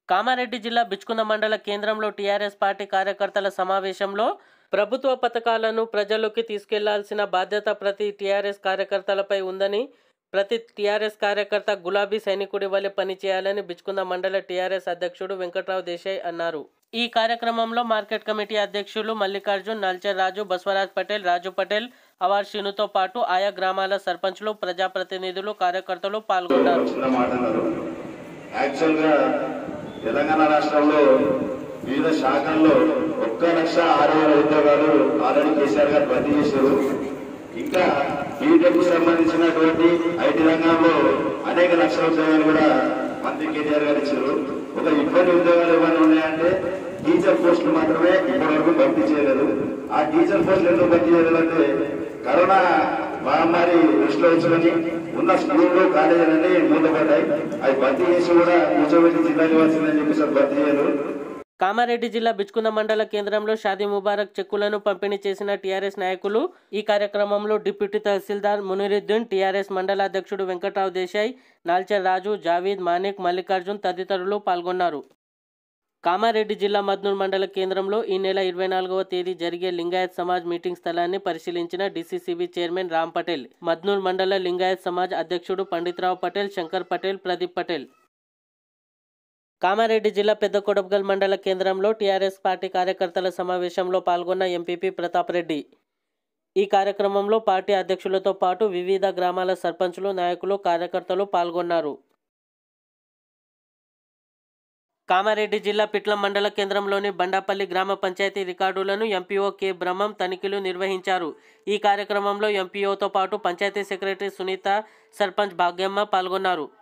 కామారెడ్డి జిల్లా బిచ్కుంద మండల కేంద్రంలో టీఆర్ఎస్ పార్టీ కార్యకర్తల సమావేశంలో ప్రభుత్వ పథకాలను ప్రజల్లోకి తీసుకెళ్లాల్సిన బాధ్యత ప్రతి టీఆర్ఎస్ కార్యకర్తలపై ఉందని ప్రతి టీఆర్ఎస్ కార్యకర్త గులాబీ సైనికుడి వలె పనిచేయాలని బిచ్కుంద మండల టీఆర్ఎస్ అధ్యక్షుడు వెంకట్రావు దేశాయ్ అన్నారు ఈ కార్యక్రమంలో మార్కెట్ కమిటీ అధ్యక్షులు మల్లికార్జున్ నల్చర్ రాజు బస్వరాజ్ పటేల్ రాజు పటేల్ అవార్ శీనుతో పాటు ఆయా గ్రామాల సర్పంచ్లు ప్రజాప్రతినిధులు కార్యకర్తలు పాల్గొన్నారు చిన్న మాట అన్నారు యాక్చువల్గా తెలంగాణ రాష్ట్రంలో వివిధ శాఖల్లో ఒక్క లక్ష ఆరు వేల ఉద్యోగాలు ఆల్రెడీ కేసీఆర్ గారు భర్తీ చేశారు ఇంకా బీటెక్ సంబంధించినటువంటి ఐటీ రంగంలో అనేక లక్షల ఉద్యోగాలు కూడా మంత్రి కేటీఆర్ గారు ఇచ్చారు ఒక ఇబ్బంది ఉద్యోగాలు ఏమైనా ఉన్నాయంటే టీచర్ పోస్టులు మాత్రమే ఇప్పటివరకు భర్తీ చేయలేదు ఆ టీచర్ పోస్టులు ఎందుకు భర్తీ చేయలేదంటే కరోనా మహమ్మారి దృష్టిలో ఉంచుకొని ఉన్న స్కూళ్ళు కాలేజీలన్నీ మూతపడ్డాయి అవి భర్తీ చేసి కూడా కూర్చోబెట్టి జిల్లాకి ఇవ్వాల్సిందని చెప్పేసి అది భర్తీ చేయరు కామారెడ్డి జిల్లా బిచ్కుంద మండల కేంద్రంలో షాదీ ముబారక్ చెక్కులను పంపిణీ చేసిన టీఆర్ఎస్ నాయకులు ఈ కార్యక్రమంలో డిప్యూటీ తహసీల్దార్ మునిరుద్దీన్ టీఆర్ఎస్ మండల అధ్యక్షుడు వెంకట్రావు దేశాయ్ నాల్చర్ రాజు జావీద్ మానిక్ మల్లికార్జున్ తదితరులు పాల్గొన్నారు కామారెడ్డి జిల్లా మద్నూర్ మండల కేంద్రంలో ఈ నెల ఇరవై నాలుగవ తేదీ జరిగే లింగాయత్ సమాజ్ మీటింగ్ స్థలాన్ని పరిశీలించిన డీసీసీబీ చైర్మన్ రామ్ పటేల్ మద్నూర్ మండల లింగాయత్ సమాజ్ అధ్యక్షుడు పండిత్రావు పటేల్ శంకర్ పటేల్ ప్రదీప్ పటేల్ కామారెడ్డి జిల్లా పెద్ద కొడబ్గల్ మండల కేంద్రంలో టీఆర్ఎస్ పార్టీ కార్యకర్తల సమావేశంలో పాల్గొన్న ఎంపీపీ ప్రతాప్ రెడ్డి ఈ కార్యక్రమంలో పార్టీ అధ్యక్షులతో పాటు వివిధ గ్రామాల సర్పంచులు నాయకులు కార్యకర్తలు పాల్గొన్నారు కామారెడ్డి జిల్లా పిట్లం మండల కేంద్రంలోని బండాపల్లి గ్రామ పంచాయతీ రికార్డులను ఎంపీఓ కె బ్రహ్మం తనిఖీలు నిర్వహించారు ఈ కార్యక్రమంలో ఎంపీఓతో పాటు పంచాయతీ సెక్రటరీ సునీత సర్పంచ్ భాగ్యమ్మ పాల్గొన్నారు